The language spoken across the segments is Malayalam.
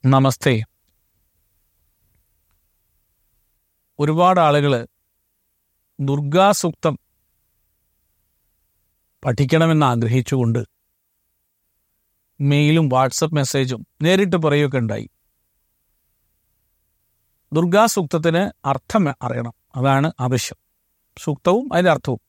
നമസ്തേ ഒരുപാട് ആളുകൾ ദുർഗാസൂക്തം പഠിക്കണമെന്ന് ആഗ്രഹിച്ചുകൊണ്ട് മെയിലും വാട്സപ്പ് മെസ്സേജും നേരിട്ട് പറയുകയൊക്കെ ഉണ്ടായി ദുർഗാസൂക്തത്തിന് അർത്ഥം അറിയണം അതാണ് ആവശ്യം സൂക്തവും അതിൻ്റെ അർത്ഥവും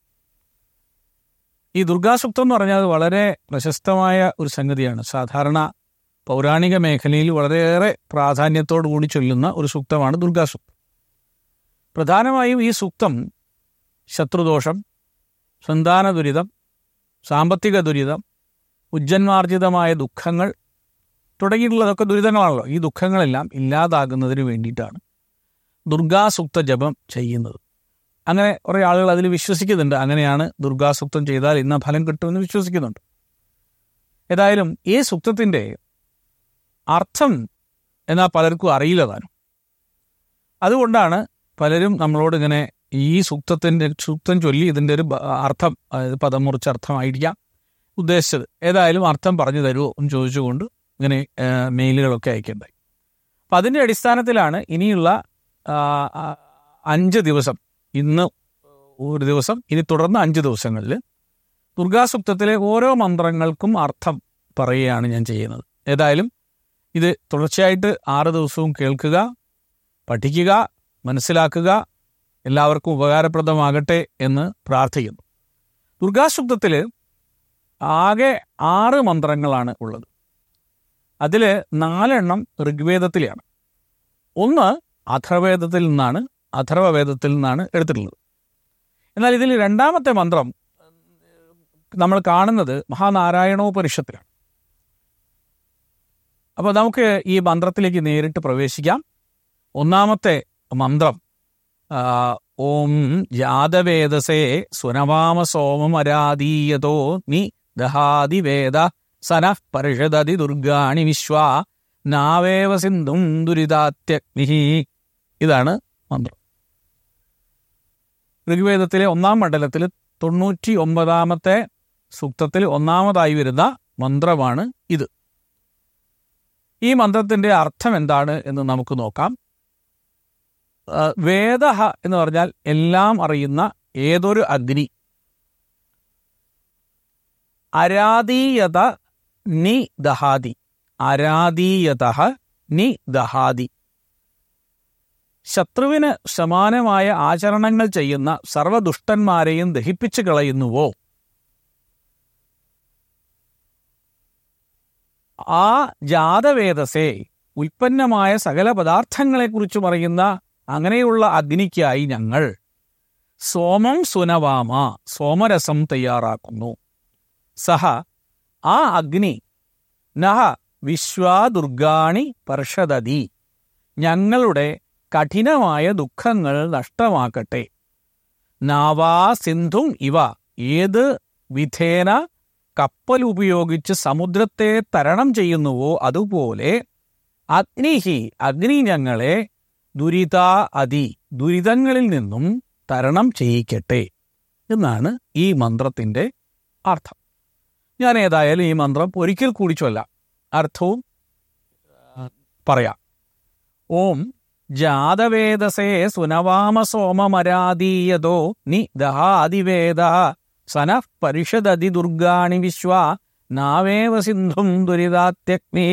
ഈ ദുർഗാസൂക്തം എന്ന് പറഞ്ഞാൽ വളരെ പ്രശസ്തമായ ഒരു സംഗതിയാണ് സാധാരണ പൗരാണിക മേഖലയിൽ വളരെയേറെ പ്രാധാന്യത്തോടു കൂടി ചൊല്ലുന്ന ഒരു സൂക്തമാണ് ദുർഗാസൂക്തം പ്രധാനമായും ഈ സൂക്തം ശത്രുദോഷം സന്താന ദുരിതം സാമ്പത്തിക ദുരിതം ഉജ്ജന്മാർജിതമായ ദുഃഖങ്ങൾ തുടങ്ങിയിട്ടുള്ളതൊക്കെ ദുരിതങ്ങളാണല്ലോ ഈ ദുഃഖങ്ങളെല്ലാം ഇല്ലാതാകുന്നതിന് വേണ്ടിയിട്ടാണ് ദുർഗാസൂക്ത ജപം ചെയ്യുന്നത് അങ്ങനെ കുറേ ആളുകൾ അതിൽ വിശ്വസിക്കുന്നുണ്ട് അങ്ങനെയാണ് ദുർഗാസൂക്തം ചെയ്താൽ ഇന്ന ഫലം കിട്ടുമെന്ന് വിശ്വസിക്കുന്നുണ്ട് ഏതായാലും ഈ സൂക്തത്തിൻ്റെ അർത്ഥം എന്നാൽ പലർക്കും അറിയില്ല താനും അതുകൊണ്ടാണ് പലരും നമ്മളോട് ഇങ്ങനെ ഈ സൂക്തത്തിൻ്റെ സൂക്തം ചൊല്ലി ഇതിൻ്റെ ഒരു ബ- അർത്ഥം അതായത് പദം മുറിച്ച അർത്ഥമായിരിക്കാം ഉദ്ദേശിച്ചത് ഏതായാലും അർത്ഥം പറഞ്ഞു തരുമോ എന്ന് ചോദിച്ചുകൊണ്ട് ഇങ്ങനെ ആ, മെയിലുകളൊക്കെ അയക്കേണ്ടായി അപ്പം അതിൻ്റെ അടിസ്ഥാനത്തിലാണ് ഇനിയുള്ള ആ, ആ, അഞ്ച് ദിവസം ഇന്ന് ഒരു ദിവസം ഇനി തുടർന്ന് അഞ്ച് ദിവസങ്ങളിൽ ദുർഗാസൂക്തത്തിലെ ഓരോ മന്ത്രങ്ങൾക്കും അർത്ഥം പറയുകയാണ് ഞാൻ ചെയ്യുന്നത് ഏതായാലും ഇത് തുടർച്ചയായിട്ട് ആറ് ദിവസവും കേൾക്കുക പഠിക്കുക മനസ്സിലാക്കുക എല്ലാവർക്കും ഉപകാരപ്രദമാകട്ടെ എന്ന് പ്രാർത്ഥിക്കുന്നു ദുർഗാശുദ്ധത്തിൽ ആകെ ആറ് മന്ത്രങ്ങളാണ് ഉള്ളത് അതിൽ നാലെണ്ണം ഋഗ്വേദത്തിലെയാണ് ഒന്ന് അഥർവേദത്തിൽ നിന്നാണ് അഥർവവേദത്തിൽ നിന്നാണ് എടുത്തിട്ടുള്ളത് എന്നാൽ ഇതിൽ രണ്ടാമത്തെ മന്ത്രം നമ്മൾ കാണുന്നത് മഹാനാരായണോപനിഷത്തിലാണ് അപ്പോൾ നമുക്ക് ഈ മന്ത്രത്തിലേക്ക് നേരിട്ട് പ്രവേശിക്കാം ഒന്നാമത്തെ മന്ത്രം ആ, ഓം ജാതവേദസേ സുനവാമ സോമമരാദീയതോ നി ദഹാതി വേദ സന പരിഷദതി ദുർഗാണി വിശ്വ നാവേവ സിന്ധും ദുരിതാത്യഗ്നി ഇതാണ് മന്ത്രം ഋഗ്വേദത്തിലെ ഒന്നാം മണ്ഡലത്തിൽ തൊണ്ണൂറ്റി ഒമ്പതാമത്തെ സൂക്തത്തിൽ ഒന്നാമതായി വരുന്ന മന്ത്രമാണ് ഇത് ഈ മന്ത്രത്തിന്റെ അർത്ഥം എന്താണ് എന്ന് നമുക്ക് നോക്കാം ആ, വേദഹ എന്ന് പറഞ്ഞാൽ എല്ലാം അറിയുന്ന ഏതൊരു അഗ്നി അരാധീയത നി ദഹാതി അരാധീയത നി ദഹാതി ശത്രുവിന് സമാനമായ ആചരണങ്ങൾ ചെയ്യുന്ന സർവദുഷ്ടന്മാരെയും ദഹിപ്പിച്ചു കളയുന്നുവോ ആ ജാതവേദസെ ഉൽപ്പന്നമായ സകല പദാർത്ഥങ്ങളെക്കുറിച്ചും അറിയുന്ന അങ്ങനെയുള്ള അഗ്നിക്കായി ഞങ്ങൾ സോമം സുനവാമ സോമരസം തയ്യാറാക്കുന്നു സഹ ആ അഗ്നി നഹ വിശ്വാദുർഗാണി പർഷദതി ഞങ്ങളുടെ കഠിനമായ ദുഃഖങ്ങൾ നഷ്ടമാക്കട്ടെ നാവാ സിന്ധും ഇവ ഏത് വിധേന കപ്പൽ ഉപയോഗിച്ച് സമുദ്രത്തെ തരണം ചെയ്യുന്നുവോ അതുപോലെ അഗ്നിഹി അഗ്നി ഞങ്ങളെ ദുരിത അതി ദുരിതങ്ങളിൽ നിന്നും തരണം ചെയ്യിക്കട്ടെ എന്നാണ് ഈ മന്ത്രത്തിന്റെ അർത്ഥം ഞാൻ ഏതായാലും ഈ മന്ത്രം ഒരിക്കൽ കൂടി ചൊല്ലാം അർത്ഥവും ആ, പറയാം ഓം ജാതവേദസേ സുനവാമ സോമമരാദീയതോ നി ദഹാദിവേദ സന പരിഷദതി ദുർഗാണി വിശ്വ നാവേവ സിന്ധും ദുരിതാത്യഗ്നി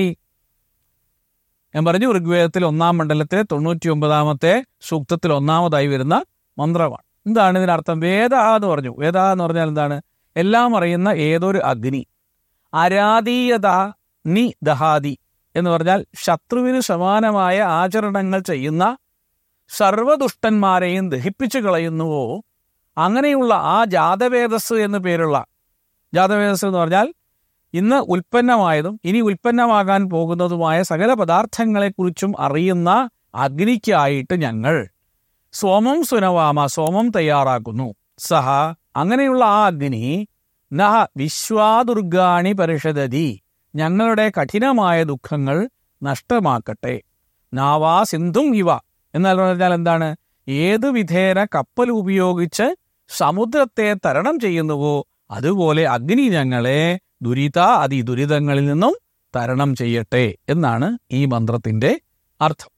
ഞാൻ പറഞ്ഞു ഋഗ്വേദത്തിൽ ഒന്നാം മണ്ഡലത്തിലെ തൊണ്ണൂറ്റി ഒമ്പതാമത്തെ സൂക്തത്തിൽ ഒന്നാമതായി വരുന്ന മന്ത്രമാണ് എന്താണ് ഇതിനർത്ഥം വേദ എന്ന് പറഞ്ഞു വേദ എന്ന് പറഞ്ഞാൽ എന്താണ് എല്ലാം അറിയുന്ന ഏതൊരു അഗ്നി അരാധീയത നി ദഹാദി എന്ന് പറഞ്ഞാൽ ശത്രുവിന് സമാനമായ ആചരണങ്ങൾ ചെയ്യുന്ന സർവദുഷ്ടന്മാരെയും ദഹിപ്പിച്ചു കളയുന്നുവോ അങ്ങനെയുള്ള ആ ജാതവേദസ് എന്ന് പേരുള്ള ജാതവേദസ് എന്ന് പറഞ്ഞാൽ ഇന്ന് ഉൽപ്പന്നമായതും ഇനി ഉൽപ്പന്നമാകാൻ പോകുന്നതുമായ സകല പദാർത്ഥങ്ങളെക്കുറിച്ചും അറിയുന്ന അഗ്നിക്കായിട്ട് ഞങ്ങൾ സോമം സുനവാമ സോമം തയ്യാറാക്കുന്നു സഹ അങ്ങനെയുള്ള ആ അഗ്നി നഹ വിശ്വാദുർഗാണി പരിഷദതി ഞങ്ങളുടെ കഠിനമായ ദുഃഖങ്ങൾ നഷ്ടമാക്കട്ടെ നാവാ സിന്ധും ഇവ എന്നാൽ പറഞ്ഞാൽ എന്താണ് ഏത് വിധേന കപ്പൽ ഉപയോഗിച്ച് സമുദ്രത്തെ തരണം ചെയ്യുന്നുവോ അതുപോലെ അഗ്നി ഞങ്ങളെ ദുരിത അതി ദുരിതങ്ങളിൽ നിന്നും തരണം ചെയ്യട്ടെ എന്നാണ് ഈ മന്ത്രത്തിന്റെ അർത്ഥം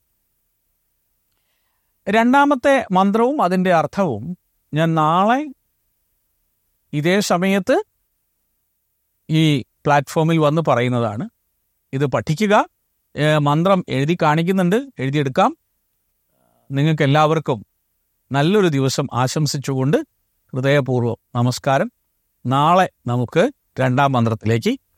രണ്ടാമത്തെ മന്ത്രവും അതിൻ്റെ അർത്ഥവും ഞാൻ നാളെ ഇതേ സമയത്ത് ഈ പ്ലാറ്റ്ഫോമിൽ വന്ന് പറയുന്നതാണ് ഇത് പഠിക്കുക ഏ, മന്ത്രം എഴുതി കാണിക്കുന്നുണ്ട് എഴുതിയെടുക്കാം നിങ്ങൾക്ക് എല്ലാവർക്കും നല്ലൊരു ദിവസം ആശംസിച്ചുകൊണ്ട് ഹൃദയപൂർവ്വം നമസ്കാരം നാളെ നമുക്ക് രണ്ടാം മന്ത്രത്തിലേക്ക്